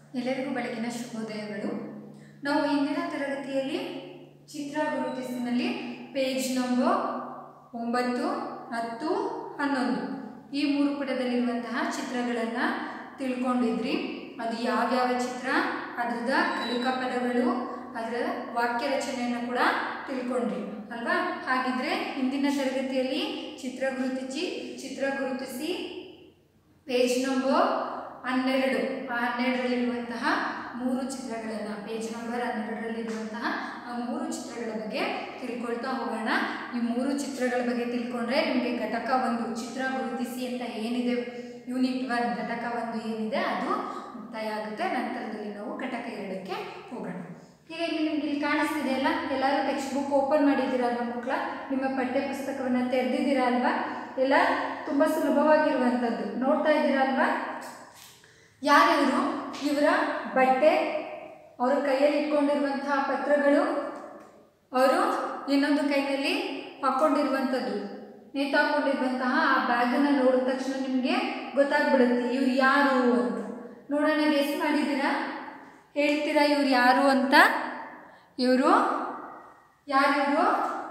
ಎಲ್ಲರಿಗೂ ಬೆಳಗಿನ ಶುಭೋದಯಗಳು ನಾವು ಇಂದಿನ ತರಗತಿಯಲ್ಲಿ ಚಿತ್ರ ಗುರುತಿಸಿನಲ್ಲಿ ಪೇಜ್ ನಂಬರ್ ಒಂಬತ್ತು ಹತ್ತು ಹನ್ನೊಂದು ಈ ಮೂರು ಪುಟದಲ್ಲಿರುವಂತಹ ಚಿತ್ರಗಳನ್ನು ತಿಳ್ಕೊಂಡಿದ್ರಿ ಅದು ಯಾವ್ಯಾವ ಚಿತ್ರ ಅದರದ ಕಲಿಕಾ ಪದಗಳು ಅದರ ವಾಕ್ಯ ರಚನೆಯನ್ನು ಕೂಡ ತಿಳ್ಕೊಂಡ್ರಿ ಅಲ್ವಾ ಹಾಗಿದ್ರೆ ಇಂದಿನ ತರಗತಿಯಲ್ಲಿ ಚಿತ್ರ ಗುರುತಿಸಿ ಚಿತ್ರ ಗುರುತಿಸಿ ಪೇಜ್ ನಂಬರ್ ಹನ್ನೆರಡು ಆ ಹನ್ನೆರಡರಲ್ಲಿರುವಂತಹ ಮೂರು ಚಿತ್ರಗಳನ್ನು ಪೇಜ್ ನಂಬರ್ ಹನ್ನೆರಡರಲ್ಲಿರುವಂತಹ ಆ ಮೂರು ಚಿತ್ರಗಳ ಬಗ್ಗೆ ತಿಳ್ಕೊಳ್ತಾ ಹೋಗೋಣ ಈ ಮೂರು ಚಿತ್ರಗಳ ಬಗ್ಗೆ ತಿಳ್ಕೊಂಡ್ರೆ ನಿಮಗೆ ಘಟಕ ಒಂದು ಚಿತ್ರ ಗುರುತಿಸಿ ಅಂತ ಏನಿದೆ ಯೂನಿಟ್ ಒನ್ ಘಟಕ ಒಂದು ಏನಿದೆ ಅದು ಮುಕ್ತಾಯ ಆಗುತ್ತೆ ನಂತರದಲ್ಲಿ ನಾವು ಘಟಕ ಎರಡಕ್ಕೆ ಹೋಗೋಣ ಈಗ ಇಲ್ಲಿ ನಿಮ್ಗೆ ಇಲ್ಲಿ ಕಾಣಿಸ್ತಿದೆ ಅಲ್ಲ ಎಲ್ಲರೂ ಟೆಕ್ಸ್ಟ್ ಬುಕ್ ಓಪನ್ ಮಾಡಿದ್ದೀರಲ್ವ ಮಕ್ಕಳ ನಿಮ್ಮ ಪಠ್ಯ ಪುಸ್ತಕವನ್ನು ತೆರೆದಿದ್ದೀರಾ ಅಲ್ವಾ ಎಲ್ಲ ತುಂಬ ಸುಲಭವಾಗಿರುವಂಥದ್ದು ನೋಡ್ತಾ ಇದ್ದೀರಾ ಅಲ್ವಾ ಯಾರಿವರು ಇವರ ಬಟ್ಟೆ ಅವರ ಕೈಯಲ್ಲಿ ಇಟ್ಕೊಂಡಿರುವಂತಹ ಪತ್ರಗಳು ಅವರು ಇನ್ನೊಂದು ಕೈನಲ್ಲಿ ಹಾಕ್ಕೊಂಡಿರುವಂಥದ್ದು ನೇತಾಕೊಂಡಿರುವಂತಹ ಆ ಬ್ಯಾಗನ್ನು ನೋಡಿದ ತಕ್ಷಣ ನಿಮಗೆ ಗೊತ್ತಾಗ್ಬಿಡುತ್ತೆ ಇವ್ರು ಯಾರು ಅಂತ ನೋಡೋಣ ಗೆಸ್ ಮಾಡಿದ್ದೀರಾ ಹೇಳ್ತೀರಾ ಇವ್ರು ಯಾರು ಅಂತ ಇವರು ಯಾರು ಇವರು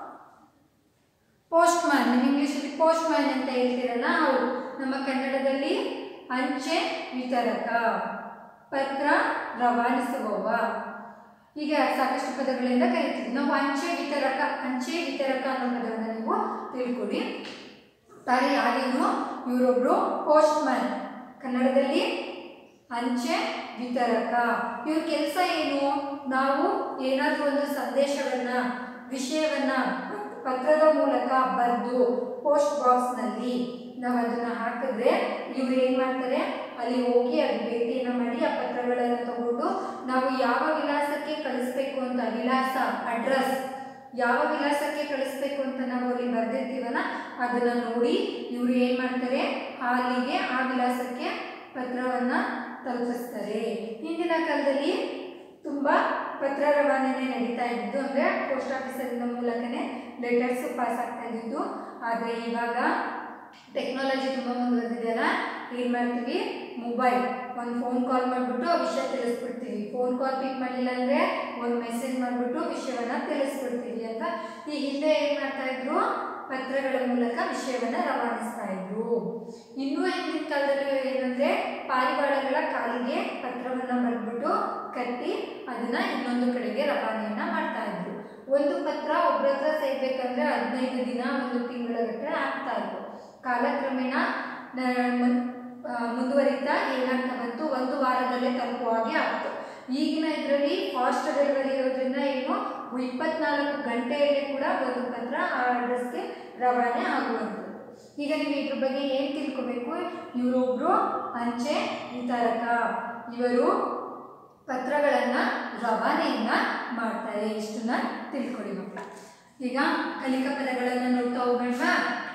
ಪೋಸ್ಟ್ ಮ್ಯಾನ್ ನೀವು ಇಂಗ್ಲೀಷಲ್ಲಿ ಪೋಸ್ಟ್ ಮ್ಯಾನ್ ಅಂತ ಹೇಳ್ತೀರಲ್ಲ ಅವರು ನಮ್ಮ ಕನ್ನಡದಲ್ಲಿ ಅಂಚೆ ವಿತರಕ ಪತ್ರ ರವಾನಿಸುವವ ಈಗ ಸಾಕಷ್ಟು ಪದಗಳಿಂದ ಕರಿತೀವಿ ನಾವು ಅಂಚೆ ವಿತರಕ ಅಂಚೆ ವಿತರಕ ಅನ್ನೋ ಪದವನ್ನು ನೀವು ತಿಳ್ಕೊಳ್ಳಿ ತಾರೆ ಯಾರಿವರು ಇವರೊಬ್ರು ಪೋಸ್ಟ್ ಮ್ಯಾನ್ ಕನ್ನಡದಲ್ಲಿ ಅಂಚೆ ವಿತರಕ ಇವ್ರ ಕೆಲಸ ಏನು ನಾವು ಏನಾದರೂ ಒಂದು ಸಂದೇಶವನ್ನ ವಿಷಯವನ್ನ ಪತ್ರದ ಮೂಲಕ ಬರೆದು ಪೋಸ್ಟ್ ಬಾಕ್ಸ್ನಲ್ಲಿ ನಾವು ಅದನ್ನ ಹಾಕಿದ್ರೆ ಇವ್ರು ಏನು ಮಾಡ್ತಾರೆ ಅಲ್ಲಿ ಹೋಗಿ ಅದು ಭೇಟಿಯನ್ನು ಮಾಡಿ ಆ ಪತ್ರಗಳನ್ನು ತಗೊಂಡು ನಾವು ಯಾವ ವಿಳಾಸಕ್ಕೆ ಕಳಿಸ್ಬೇಕು ಅಂತ ವಿಳಾಸ ಅಡ್ರೆಸ್ ಯಾವ ವಿಳಾಸಕ್ಕೆ ಕಳಿಸ್ಬೇಕು ಅಂತ ನಾವು ಅಲ್ಲಿ ಬರೆದಿರ್ತೀವಲ್ಲ ಅದನ್ನ ನೋಡಿ ಇವರು ಏನು ಮಾಡ್ತಾರೆ ಅಲ್ಲಿಗೆ ಆ ವಿಳಾಸಕ್ಕೆ ಪತ್ರವನ್ನ ತಲುಪಿಸ್ತಾರೆ ಹಿಂದಿನ ಕಾಲದಲ್ಲಿ ತುಂಬ ಪತ್ರ ರವಾನೆನೇ ನಡೀತಾ ಇದ್ದು ಅಂದರೆ ಪೋಸ್ಟ್ ಆಫೀಸರಿನ ಮೂಲಕನೇ ಲೆಟರ್ಸ್ ಪಾಸ್ ಆಗ್ತಾ ಇದ್ದಿದ್ದು ಆದರೆ ಇವಾಗ ಟೆಕ್ನಾಲಜಿ ತುಂಬ ಮುಂದುವರೆದಿದೆಯಲ್ಲ ಏನು ಮಾಡ್ತೀವಿ ಮೊಬೈಲ್ ಒಂದು ಫೋನ್ ಕಾಲ್ ಮಾಡಿಬಿಟ್ಟು ಆ ವಿಷಯ ತಿಳಿಸ್ಬಿಡ್ತೀವಿ ಫೋನ್ ಕಾಲ್ ಪಿಕ್ ಮಾಡಿಲ್ಲ ಅಂದರೆ ಒಂದು ಮೆಸೇಜ್ ಮಾಡಿಬಿಟ್ಟು ವಿಷಯವನ್ನು ತಿಳಿಸ್ಬಿಡ್ತೀವಿ ಅಂತ ಈ ಹಿಂದೆ ಏನು ಮಾಡ್ತಾ ಇದ್ರು ಪತ್ರಗಳ ಮೂಲಕ ವಿಷಯವನ್ನು ರವಾನಿಸ್ತಾ ಇದ್ರು ಇನ್ನೂ ಹಿಂದಿನ ಕಾಲದಲ್ಲಿ ಏನಂದ್ರೆ ಪಾರಿವಾಳಗಳ ಕಾಲಿಗೆ ಪತ್ರವನ್ನು ಬರೆದ್ಬಿಟ್ಟು ಕಟ್ಟಿ ಅದನ್ನ ಇನ್ನೊಂದು ಕಡೆಗೆ ರವಾನೆಯನ್ನ ಮಾಡ್ತಾ ಇದ್ರು ಒಂದು ಪತ್ರ ಒಬ್ಬರ ಹತ್ರ ಸೇರ್ಬೇಕಂದ್ರೆ ಹದಿನೈದು ದಿನ ಒಂದು ತಿಂಗಳ ಗಟ್ಟಲೆ ಆಗ್ತಾ ಇತ್ತು ಕಾಲಕ್ರಮೇಣ ನ- ಮನ್- ಆ, ಮುಂದುವರಿತಾ ಏನಾಗ್ತಾ ಬಂತು ಒಂದು ವಾರದಲ್ಲೇ ತಲುಪುವ ಹಾಗೆ ಆಗ್ತು ಈಗಿನ ಇದರಲ್ಲಿ ಫಾಸ್ಟ್ ಡೆಲಿವರಿ ಇರೋದ್ರಿಂದ ಏನು ಇಪ್ಪತ್ನಾಲ್ಕು ಗಂಟೆಯಲ್ಲಿ ಕೂಡ ಒಂದು ಪತ್ರ ಆ ಅಡ್ರೆಸ್ಗೆ ರವಾನೆ ಆಗುವಂಥದ್ದು ಈಗ ನೀವು ಇದ್ರ ಬಗ್ಗೆ ಏನು ತಿಳ್ಕೊಬೇಕು ಇವರೊಬ್ರು ಅಂಚೆ ವಿತರಕ ಇವರು ಪತ್ರಗಳನ್ನು ರವಾನೆಯನ್ನ ಮಾಡ್ತಾರೆ ಇಷ್ಟನ್ನ ತಿಳ್ಕೊಳ್ಳಿ ಮಕ್ಕಳ ಈಗ ಕಲಿಕಾ ಪದಗಳನ್ನು ನೋಡ್ತಾ ಹೋಗೋಣವಾ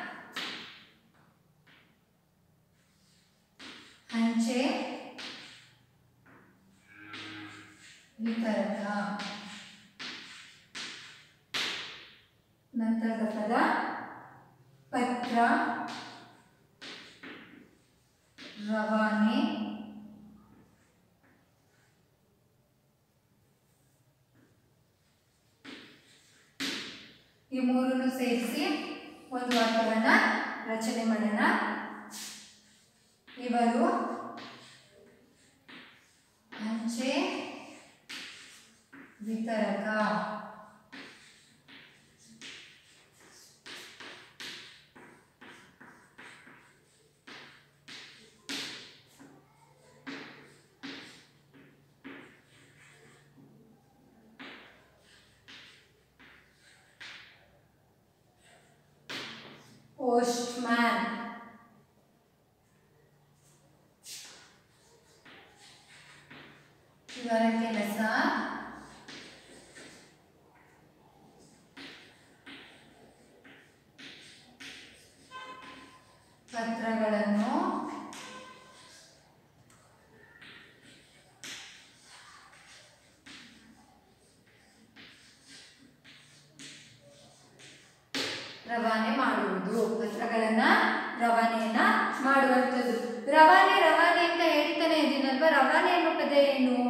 ಅಂಚೆ ವಿತರಕ ನಂತರದ ಪದ ಪತ್ರ ರವಾನೆ ಈ ಮೂರನ್ನು ಸೇರಿಸಿ ಒಂದು ವಾಕ್ಯವನ್ನ ರಚನೆ ಮಾಡೋಣ ಇವರು ಅಂಚೆ ವಿತರಕ postman ಇವರ ಕೆಲಸ ಪತ್ರಗಳನ್ನು ರವಾನೆ ಮಾಡುವುದು ಪತ್ರಗಳನ್ನ ರವಾನೆಯನ್ನ ಮಾಡುವಂಥದ್ದು ರವಾನೆ ರವಾನೆ ಅಂತ ಹೇಳ್ತಾನೆ ಇದೀನಲ್ವಾ ರವಾನೆ ಅನ್ನೋ ಪದ ಏನು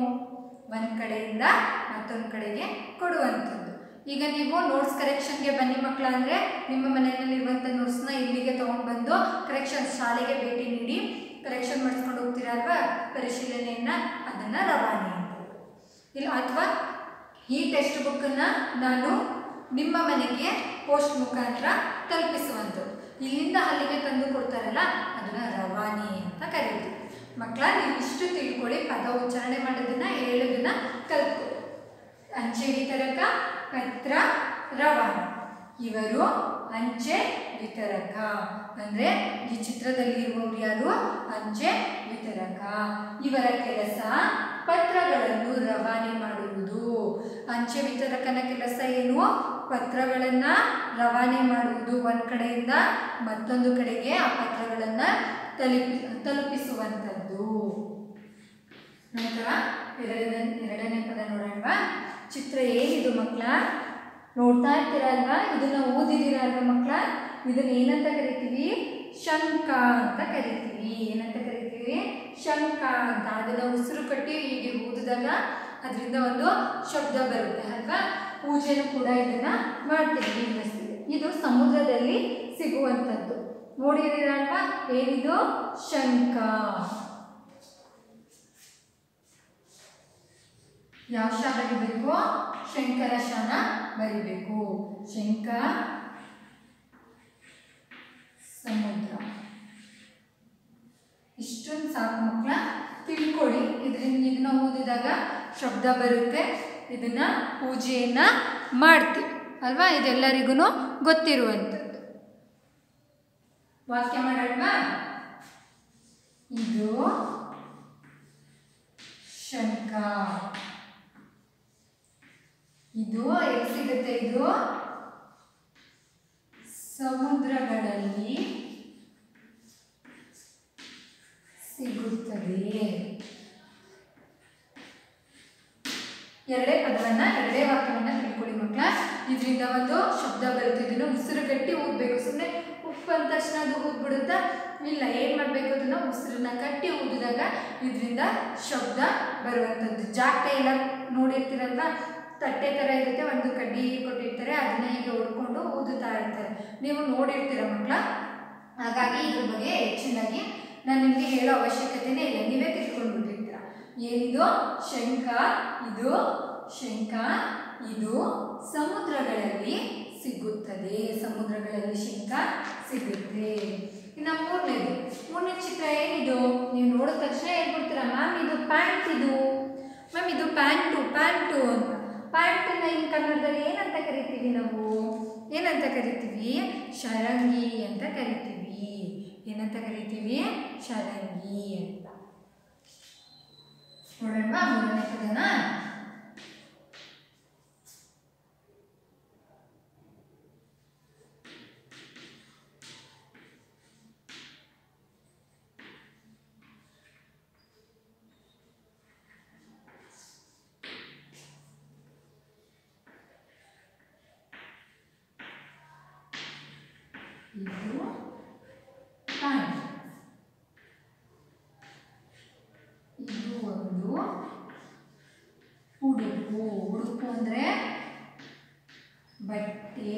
ಒಂದು ಕಡೆಯಿಂದ ಮತ್ತೊಂದು ಕಡೆಗೆ ಕೊಡುವಂಥದ್ದು ಈಗ ನೀವು ನೋಟ್ಸ್ ಕರೆಕ್ಷನ್ಗೆ ಬನ್ನಿ ಮಕ್ಕಳ ಅಂದರೆ ನಿಮ್ಮ ಮನೆಯಲ್ಲಿರುವಂಥ ನೋಟ್ಸ್ನ ಇಲ್ಲಿಗೆ ತೊಗೊಂಡು ಬಂದು ಕರೆಕ್ಷನ್ ಶಾಲೆಗೆ ಭೇಟಿ ನೀಡಿ ಕರೆಕ್ಷನ್ ಮಾಡಿಸ್ಕೊಂಡು ಹೋಗ್ತೀರಾ ಅಲ್ವಾ ಪರಿಶೀಲನೆಯನ್ನು ಅದನ್ನು ರವಾನೆ ಅಂತಾರೆ ಇಲ್ಲ ಅಥವಾ ಈ ಟೆಕ್ಸ್ಟ್ ಬುಕ್ಕನ್ನು ನಾನು ನಿಮ್ಮ ಮನೆಗೆ ಪೋಸ್ಟ್ ಮುಖಾಂತರ ತಲುಪಿಸುವಂಥದ್ದು ಇಲ್ಲಿಂದ ಅಲ್ಲಿಗೆ ತಂದು ಕೊಡ್ತಾರಲ್ಲ ಅದನ್ನ ರವಾನೆ ಅಂತ ಕರೀತೀವಿ ಮಕ್ಕಳ ನೀವು ಇಷ್ಟು ತಿಳ್ಕೊಳ್ಳಿ ಪದ ಉಚ್ಚಾರಣೆ ಮಾಡೋದನ್ನ ಹೇಳೋದನ್ನ ಕಲ್ತ್ಕೊ ಅಂಚೆ ವಿತರಕ ಪತ್ರ ರವಾನೆ ಇವರು ಅಂಚೆ ವಿತರಕ ಅಂದ್ರೆ ಈ ಚಿತ್ರದಲ್ಲಿ ಇರುವವರು ಯಾರು ಅಂಚೆ ವಿತರಕ ಇವರ ಕೆಲಸ ಪತ್ರಗಳನ್ನು ರವಾನೆ ಮಾಡುವುದು ಅಂಚೆ ವಿತರಕನ ಕೆಲಸ ಏನು ಪತ್ರಗಳನ್ನು ರವಾನೆ ಮಾಡುವುದು ಒಂದು ಕಡೆಯಿಂದ ಮತ್ತೊಂದು ಕಡೆಗೆ ಆ ಪತ್ರಗಳನ್ನು ತಲುಪಿ ತಲುಪಿಸುವಂಥದ್ದು ನಂತರ ಎರಡನೇ ಎರಡನೇ ಪದ ನೋಡೋಣವಾ ಚಿತ್ರ ಏನಿದು ಮಕ್ಕಳ ನೋಡ್ತಾ ಇರ್ತೀರಲ್ವಾ ಇದನ್ನ ಓದಿದ್ದೀರ ಅಲ್ವಾ ಮಕ್ಕಳ ಇದನ್ನ ಏನಂತ ಕರಿತೀವಿ ಶಂಕ ಅಂತ ಕರಿತೀವಿ ಏನಂತ ಕರಿತೀವಿ ಶಂಕ ಅಂತ ಅದನ್ನ ಉಸಿರು ಕಟ್ಟಿ ಹೀಗೆ ಊದಿದಾಗ ಅದರಿಂದ ಒಂದು ಶಬ್ದ ಬರುತ್ತೆ ಅಲ್ವಾ ಪೂಜೆನೂ ಕೂಡ ಇದನ್ನ ಮಾಡ್ತೀವಿ ನಿರ್ವಹಿಸ್ತೀವಿ ಇದು ಸಮುದ್ರದಲ್ಲಿ ಸಿಗುವಂಥದ್ದು ನೋಡಿದ್ದೀರಲ್ವಾ ಏನಿದು ಶಂಕ ಯಾವ ಶ ಬರಿಬೇಕು ಶಂಕರ ಶನ ಬರಿಬೇಕು ಶಂಕ ಸಮುದ್ರ ಇಷ್ಟೊಂದು ಸಾಕು ಮಕ್ಕಳ ತಿಳ್ಕೊಳ್ಳಿ ಇದರಿಂದ ಇದನ್ನ ಓದಿದಾಗ ಶಬ್ದ ಬರುತ್ತೆ ಇದನ್ನ ಪೂಜೆಯನ್ನ ಮಾಡ್ತೀವಿ ಅಲ್ವಾ ಇದೆಲ್ಲರಿಗೂ ಗೊತ್ತಿರುವಂಥದ್ದು ವಾಕ್ಯ ಮಾಡೋಣ ಇದು ಶಂಕ ಇದು ಎಲ್ಲಿ ಸಿಗುತ್ತೆ ಇದು ಸಮುದ್ರಗಳಲ್ಲಿ ಸಿಗುತ್ತದೆ ಎರಡೇ ಪದವನ್ನ ಎರಡೇ ವಾಕ್ಯವನ್ನ ತಿಳ್ಕೊಳ್ಳಿ ಮಕ್ಕಳ ಇದರಿಂದ ಒಂದು ಶಬ್ದ ಬರುತ್ತೆ ಇದನ್ನು ಉಸಿರು ಗಟ್ಟಿ ಊದಬೇಕು ಸುಮ್ಮನೆ ಉಪ್ಪು ಅಂದ ತಕ್ಷಣ ಅದು ಊದ್ಬಿಡುತ್ತಾ ಇಲ್ಲ ಏನು ಮಾಡಬೇಕು ಅದನ್ನ ಉಸಿರನ್ನ ಕಟ್ಟಿ ಊದಿದಾಗ ಇದರಿಂದ ಶಬ್ದ ಬರುವಂಥದ್ದು ಜಾಟೆ ಎಲ್ಲ ನೋಡಿರ್ತೀರಲ್ವಾ ತಟ್ಟೆ ಥರ ಇರುತ್ತೆ ಒಂದು ಕಡ್ಡಿ ಕೊಟ್ಟಿರ್ತಾರೆ ಅದನ್ನ ಈಗ ಹೊಡ್ಕೊಂಡು ಊದುತ್ತಾ ಇರ್ತಾರೆ ನೀವು ನೋಡಿರ್ತೀರ ಮಕ್ಕಳ ಹಾಗಾಗಿ ಇದ್ರ ಬಗ್ಗೆ ಹೆಚ್ಚಿನಾಗಿ ನಾನು ನಿಮಗೆ ಹೇಳೋ ಅವಶ್ಯಕತೆನೇ ಇಲ್ಲ ನೀವೇ ತಿಳ್ಕೊಂಡು ಬಿಟ್ಟಿರ್ತೀರ ಏನಿದು ಶಂಖ ಇದು ಶಂಖ ಇದು ಸಮುದ್ರಗಳಲ್ಲಿ ಸಿಗುತ್ತದೆ ಸಮುದ್ರಗಳಲ್ಲಿ ಶಂಖ ಸಿಗುತ್ತೆ ಇನ್ನು ಮೂರನೇದು ಮೂರನೇ ಚಿತ್ರ ಏನಿದು ನೀವು ನೋಡಿದ ತಕ್ಷಣ ಹೇಳ್ಬಿಡ್ತೀರಾ ಮ್ಯಾಮ್ ಇದು ಪ್ಯಾಂಟ್ ಇದು ಮ್ಯಾಮ್ ಇದು ಪ್ಯಾಂಟು ಪ್ಯಾಂಟು ಅಂತ ಪ್ಯಾಂಟನ್ನ ಇನ್ ಕನ್ನಡದಲ್ಲಿ ಏನಂತ ಕರಿತೀವಿ ನಾವು ಏನಂತ ಕರಿತೀವಿ ಶರಂಗಿ ಅಂತ ಕರಿತೀವಿ ಏನಂತ ಕರಿತೀವಿ ಶರಂಗಿ ಅಂತ ನೋಡೋಣ ಮೂರನೇ ಪದನ ಇದು ಪ್ಯಾಂಟ್ ಇದು ಒಂದು ಉಡುಪು ಉಡುಪು ಅಂದರೆ ಬಟ್ಟೆ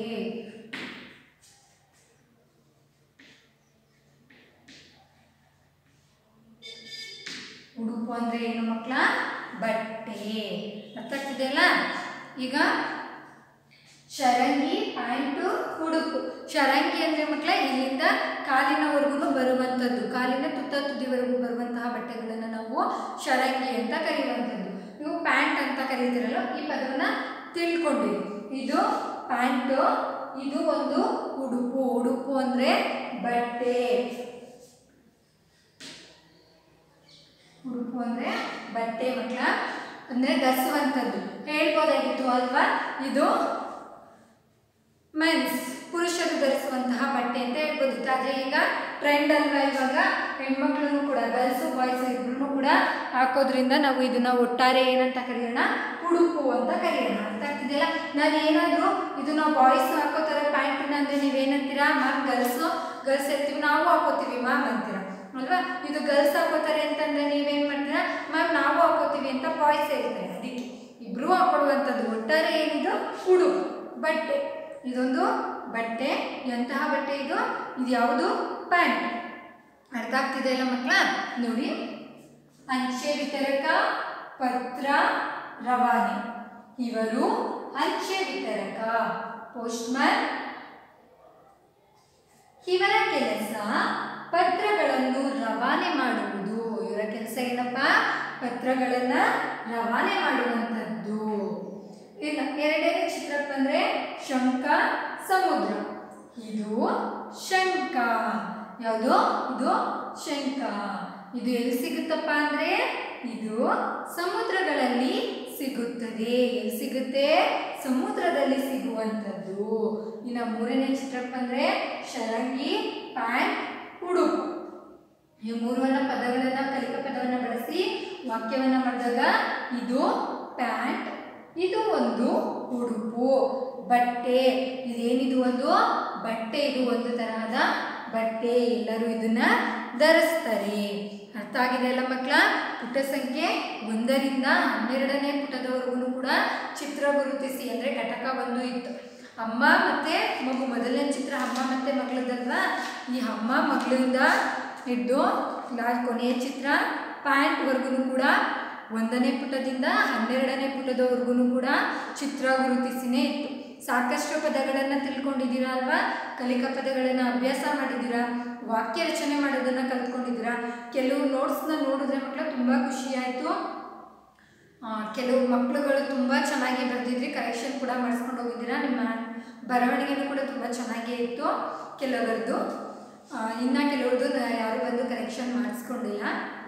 ಉಡುಪು ಅಂದರೆ ಏನು ಮಕ್ಕಳ ಬಟ್ಟೆ ಅರ್ಥ ಆಗ್ತಿದೆಯಲ್ಲ ಈಗ ಶರಂಗಿ ಪ್ಯಾಂಟು ಉಡುಪು ಶರಂಗಿ ಅಂದರೆ ಮಕ್ಕಳ ಇಲ್ಲಿಂದ ಕಾಲಿನವರೆಗೂ ಬರುವಂಥದ್ದು ಕಾಲಿನ ತುತ್ತ ತುದಿವರೆಗೂ ಬರುವಂತಹ ಬಟ್ಟೆಗಳನ್ನು ನಾವು ಶರಂಗಿ ಅಂತ ಕರೆಯುವಂಥದ್ದು ನೀವು ಪ್ಯಾಂಟ್ ಅಂತ ಕರೀತಿರಲ್ಲ ಈ ಪದವನ್ನು ತಿಳ್ಕೊಂಡಿರಿ ಇದು ಪ್ಯಾಂಟು ಇದು ಒಂದು ಉಡುಪು ಉಡುಪು ಅಂದರೆ ಬಟ್ಟೆ ಉಡುಪು ಅಂದರೆ ಬಟ್ಟೆ ಮಕ್ಕಳ ಅಂದರೆ ಧರಿಸುವಂಥದ್ದು ಹೇಳ್ಬೋದಾಗಿತ್ತು ಅಲ್ವಾ ಇದು ಮೆನ್ಸ್ ಪುರುಷರು ಧರಿಸುವಂತಹ ಬಟ್ಟೆ ಅಂತ ಹೇಳ್ಬೋದಿತ್ತು ಆದರೆ ಈಗ ಟ್ರೆಂಡ್ ಅಲ್ವಾ ಇವಾಗ ಹೆಣ್ಮಕ್ಳು ಕೂಡ ಗರ್ಲ್ಸು ಬಾಯ್ಸ್ ಇಬ್ರು ಕೂಡ ಹಾಕೋದ್ರಿಂದ ನಾವು ಇದನ್ನ ಒಟ್ಟಾರೆ ಏನಂತ ಕರೆಯೋಣ ಉಡುಪು ಅಂತ ಕರೆಯೋಣ ಅರ್ಥ ಆಗ್ತಿದೆಯಲ್ಲ ನಾನು ಏನಾದರೂ ಇದು ನಾವು ಬಾಯ್ಸ್ ಹಾಕೋತಾರೆ ಪ್ಯಾಂಟನ್ನ ಅಂದರೆ ನೀವೇನಂತೀರಾ ಮ್ಯಾಮ್ ಗರ್ಲ್ಸು ಗರ್ಲ್ಸ್ ಇರ್ತೀವಿ ನಾವು ಹಾಕೋತೀವಿ ಮ್ಯಾಮ್ ಅಂತೀರಾ ಅಲ್ವಾ ಇದು ಗರ್ಲ್ಸ್ ಹಾಕೋತಾರೆ ಅಂತಂದ್ರೆ ನೀವೇನು ಮಾಡ್ತೀರಾ ಮ್ಯಾಮ್ ನಾವು ಹಾಕೋತೀವಿ ಅಂತ ಬಾಯ್ಸ್ ಹೇಳ್ತಾರೆ ಅದಕ್ಕೆ ಇಬ್ರು ಹಾಕೊಳ್ಳುವಂಥದ್ದು ಒಟ್ಟಾರೆ ಏನಿದು ಉಡುಪು ಬಟ್ಟೆ ಇದೊಂದು ಬಟ್ಟೆ ಎಂತಹ ಬಟ್ಟೆ ಇದು ಇದು ಯಾವುದು ಪ್ಯಾಂಟ್ ಅರ್ಥ ಆಗ್ತಿದೆ ಅಲ್ಲ ಮಕ್ಕಳ ನೋಡಿ ಅಂಚೆ ವಿತರಕ ಪತ್ರ ರವಾನೆ ಇವರು ಅಂಚೆ ವಿತರಕ ಪೋಸ್ಟ್ಮನ್ ಇವರ ಕೆಲಸ ಪತ್ರಗಳನ್ನು ರವಾನೆ ಮಾಡುವುದು ಇವರ ಕೆಲಸ ಏನಪ್ಪ ಪತ್ರಗಳನ್ನ ರವಾನೆ ಮಾಡುವಂಥದ್ದು ಇನ್ನು ಎರಡನೇ ಚಿತ್ರಪ್ಪ ಅಂದ್ರೆ ಶಂಕ ಸಮುದ್ರ ಇದು ಶಂಕ ಯಾವುದು ಇದು ಶಂಕ ಇದು ಎಲ್ಲಿ ಸಿಗುತ್ತಪ್ಪ ಅಂದ್ರೆ ಇದು ಸಮುದ್ರಗಳಲ್ಲಿ ಸಿಗುತ್ತದೆ ಎಲ್ಲಿ ಸಿಗುತ್ತೆ ಸಮುದ್ರದಲ್ಲಿ ಸಿಗುವಂಥದ್ದು ಇನ್ನು ಮೂರನೇ ಚಿತ್ರಪ್ಪ ಅಂದ್ರೆ ಶರಂಗಿ ಪ್ಯಾಂಟ್ ಉಡುಪು ಈ ಮೂರುವನ್ನ ಪದಗಳನ್ನ ಕಲಿಕಾ ಪದವನ್ನ ಬಳಸಿ ವಾಕ್ಯವನ್ನ ಮಾಡಿದಾಗ ಇದು ಪ್ಯಾಂಟ್ ಇದು ಒಂದು ಉಡುಪು ಬಟ್ಟೆ ಇದೇನಿದು ಒಂದು ಬಟ್ಟೆ ಇದು ಒಂದು ತರಹದ ಬಟ್ಟೆ ಎಲ್ಲರೂ ಇದನ್ನ ಧರಿಸ್ತಾರೆ ಅರ್ಥ ಆಗಿದೆ ಅಲ್ಲ ಮಕ್ಕಳ ಪುಟ ಸಂಖ್ಯೆ ಒಂದರಿಂದ ಹನ್ನೆರಡನೇ ಪುಟದವರೆಗೂ ಕೂಡ ಚಿತ್ರ ಗುರುತಿಸಿ ಅಂದ್ರೆ ಘಟಕ ಒಂದು ಇತ್ತು ಅಮ್ಮ ಮತ್ತೆ ಮಗು ಮೊದಲನೇ ಚಿತ್ರ ಅಮ್ಮ ಮತ್ತೆ ಮಗಳದಲ್ವಾ ಈ ಅಮ್ಮ ಮಗಳಿಂದ ಹಿಡ್ದು ಲಾ- ಕೊನೆಯ ಚಿತ್ರ ಪ್ಯಾಂಟ್ವರೆಗೂ ಕೂಡ ಒಂದನೇ ಪುಟದಿಂದ ಹನ್ನೆರಡನೇ ಪುಟದವರೆಗೂ ಕೂಡ ಚಿತ್ರ ಗುರುತಿಸಿನೇ ಇತ್ತು ಸಾಕಷ್ಟು ಪದಗಳನ್ನು ತಿಳ್ಕೊಂಡಿದ್ದೀರಾ ಅಲ್ವಾ ಕಲಿಕಾ ಪದಗಳನ್ನು ಅಭ್ಯಾಸ ಮಾಡಿದ್ದೀರಾ ವಾಕ್ಯ ರಚನೆ ಮಾಡೋದನ್ನು ಕಲ್ತ್ಕೊಂಡಿದ್ದೀರಾ ಕೆಲವು ನೋಟ್ಸ್ನ ನೋಡಿದ್ರೆ ಮಕ್ಕಳ ತುಂಬ ಖುಷಿ ಆಯಿತು ಕೆಲವು ಮಕ್ಕಳುಗಳು ತುಂಬ ಚೆನ್ನಾಗಿ ಬರೆದಿದ್ರಿ ಕರೆಕ್ಷನ್ ಕೂಡ ಮಾಡಿಸ್ಕೊಂಡು ಹೋಗಿದ್ದೀರಾ ನಿಮ್ಮ ಬರವಣಿಗೆನೂ ಕೂಡ ತುಂಬ ಚೆನ್ನಾಗೇ ಇತ್ತು ಕೆಲವರದ್ದು ಆ, ಇನ್ನು ಕೆಲವ್ರದ್ದು ನ- ಯಾರು ಬಂದು ಕರೆಕ್ಷನ್ ಮಾಡಿಸ್ಕೊಂಡಿಲ್ಲ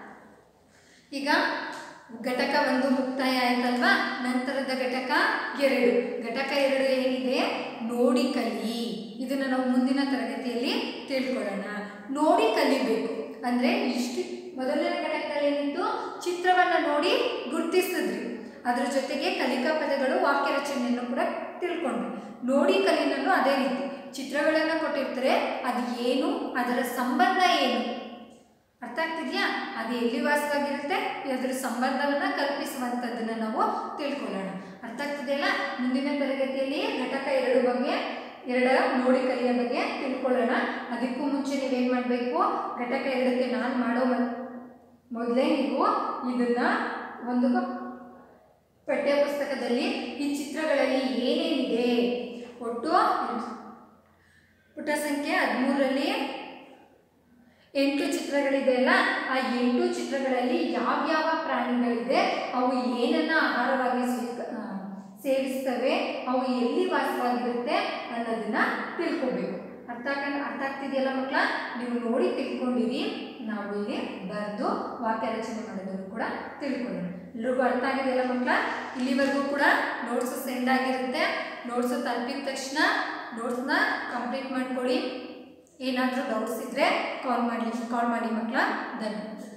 ಈಗ ಘಟಕ ಒಂದು ಮುಕ್ತಾಯ ಆಯ್ತಲ್ವಾ ನಂತರದ ಘಟಕ ಎರಡು ಘಟಕ ಎರಡು ಏನಿದೆ ನೋಡಿ ಕಲಿ ಇದನ್ನು ನಾವು ಮುಂದಿನ ತರಗತಿಯಲ್ಲಿ ತಿಳ್ಕೊಳ್ಳೋಣ ನೋಡಿ ಕಲಿಬೇಕು ಅಂದರೆ ಇಷ್ಟು ಮೊದಲನೇ ಘಟಕದಲ್ಲಿ ಏನಿತ್ತು ಚಿತ್ರವನ್ನು ನೋಡಿ ಗುರುತಿಸಿದ್ರಿ ಅದರ ಜೊತೆಗೆ ಕಲಿಕಾ ಪದಗಳು ವಾಕ್ಯ ರಚನೆಯನ್ನು ಕೂಡ ತಿಳ್ಕೊಂಡ್ವಿ ನೋಡಿ ಕಲಿನಲ್ಲೂ ಅದೇ ರೀತಿ ಚಿತ್ರಗಳನ್ನು ಕೊಟ್ಟಿರ್ತಾರೆ ಅದು ಏನು ಅದರ ಸಂಬಂಧ ಏನು ಅರ್ಥ ಆಗ್ತಿದ್ಯಾ ಅದು ಎಲ್ಲಿ ವಾಸವಾಗಿರುತ್ತೆ ಅದರ ಸಂಬಂಧವನ್ನು ಕಲ್ಪಿಸುವಂಥದ್ದನ್ನು ನಾವು ತಿಳ್ಕೊಳ್ಳೋಣ ಅರ್ಥ ಆಗ್ತಿದೆಯಲ್ಲ ಮುಂದಿನ ತರಗತಿಯಲ್ಲಿ ಘಟಕ ಎರಡು ಬಗ್ಗೆ ಎರಡರ ನೋಡಿ ಕಲಿಯ ಬಗ್ಗೆ ತಿಳ್ಕೊಳ್ಳೋಣ ಅದಕ್ಕೂ ಮುಂಚೆ ನೀವೇನು ಮಾಡಬೇಕು ಘಟಕ ಎರಡಕ್ಕೆ ನಾನು ಮಾಡೋ ಮೊದ್- ಮೊದಲೇ ನೀವು ಇದನ್ನ ಒಂದು ಪಠ್ಯ ಪುಸ್ತಕದಲ್ಲಿ ಈ ಚಿತ್ರಗಳಲ್ಲಿ ಏನೇನಿದೆ ಒಟ್ಟು ಪುಟ ಸಂಖ್ಯೆ ಹದಿಮೂರರಲ್ಲಿ ಎಂಟು ಚಿತ್ರಗಳಿದೆ ಅಲ್ಲ ಆ ಎಂಟು ಚಿತ್ರಗಳಲ್ಲಿ ಯಾವ್ಯಾವ ಪ್ರಾಣಿಗಳಿದೆ ಅವು ಏನನ್ನ ಆಹಾರವಾಗಿ ಸ್ವೀಕ ಆ, ಸೇವಿಸ್ತವೆ ಅವು ಎಲ್ಲಿ ವಾಸವಾಗಿರುತ್ತೆ ಅನ್ನೋದನ್ನ ತಿಳ್ಕೊಬೇಕು ಅರ್ಥ ಆಗ- ಅರ್ಥ ಆಗ್ತಿದೆಯಲ್ಲ ಮಕ್ಕಳ ನೀವು ನೋಡಿ ತಿಳ್ಕೊಂಡಿರಿ ನಾವು ಇಲ್ಲಿ ಬರೆದು ವಾಕ್ಯ ರಚನೆ ಮಾಡೋದನ್ನು ಕೂಡ ತಿಳ್ಕೊಳ್ಳೋಣ ಎಲ್ರಿಗೂ ಅರ್ಥ ಆಗಿದೆಯಲ್ಲ ಮಕ್ಕಳ ಇಲ್ಲಿವರೆಗೂ ಕೂಡ ನೋಟ್ಸ್ ಸೆಂಡ್ ಆಗಿರುತ್ತೆ ನೋಟ್ಸ್ ತಲುಪಿದ ತಕ್ಷಣ ನೋಟ್ಸ್ನ ಕಂಪ್ಲೀಟ್ ಮಾಡ್ಕೊಳ್ಳಿ ಏನಾದರೂ ಡೌಟ್ಸ್ ಇದ್ದರೆ ಕಾಲ್ ಮಾಡಲಿ ಕಾಲ್ ಮಾಡಿ ಮಕ್ಕಳ ಧನ್ಯವಾದ